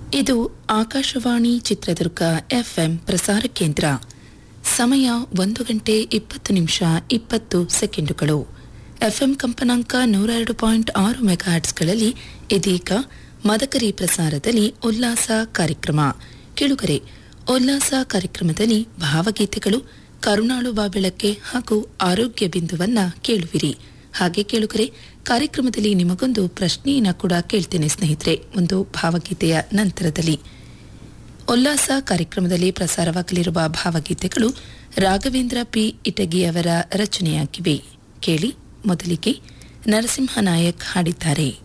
ಇದು ಆಕಾಶವಾಣಿ ಚಿತ್ರದುರ್ಗ ಎಫ್ಎಂ ಪ್ರಸಾರ ಕೇಂದ್ರ ಸಮಯ ಒಂದು ಗಂಟೆ ಇಪ್ಪತ್ತು ನಿಮಿಷ ಇಪ್ಪತ್ತು ಸೆಕೆಂಡುಗಳು ಎಫ್ಎಂ ಕಂಪನಾಂಕ ನೂರ ಎರಡು ಪಾಯಿಂಟ್ ಆರು ಮೆಗಾಹರ್ಟ್ಸ್ಗಳಲ್ಲಿ ಇದೀಗ ಮದಕರಿ ಪ್ರಸಾರದಲ್ಲಿ ಉಲ್ಲಾಸ ಕಾರ್ಯಕ್ರಮ ಕೆಳುಗರೆ ಉಲ್ಲಾಸ ಕಾರ್ಯಕ್ರಮದಲ್ಲಿ ಭಾವಗೀತೆಗಳು ಕರುಣಾಳು ಬಾಬೆಳಕ್ಕೆ ಹಾಗೂ ಆರೋಗ್ಯ ಬಿಂದುವನ್ನ ಕೇಳುವಿರಿ ಹಾಗೆ ಕೇಳುಗರೆ ಕಾರ್ಯಕ್ರಮದಲ್ಲಿ ನಿಮಗೊಂದು ಪ್ರಶ್ನೆಯನ್ನ ಕೂಡ ಕೇಳ್ತೇನೆ ಸ್ನೇಹಿತರೆ ಒಂದು ಭಾವಗೀತೆಯ ನಂತರದಲ್ಲಿ ಉಲ್ಲಾಸ ಕಾರ್ಯಕ್ರಮದಲ್ಲಿ ಪ್ರಸಾರವಾಗಲಿರುವ ಭಾವಗೀತೆಗಳು ರಾಘವೇಂದ್ರ ಪಿ ಇಟಗಿ ಅವರ ರಚನೆಯಾಗಿವೆ ಕೇಳಿ ಮೊದಲಿಗೆ ನರಸಿಂಹ ನಾಯಕ್ ಹಾಡಿದ್ದಾರೆ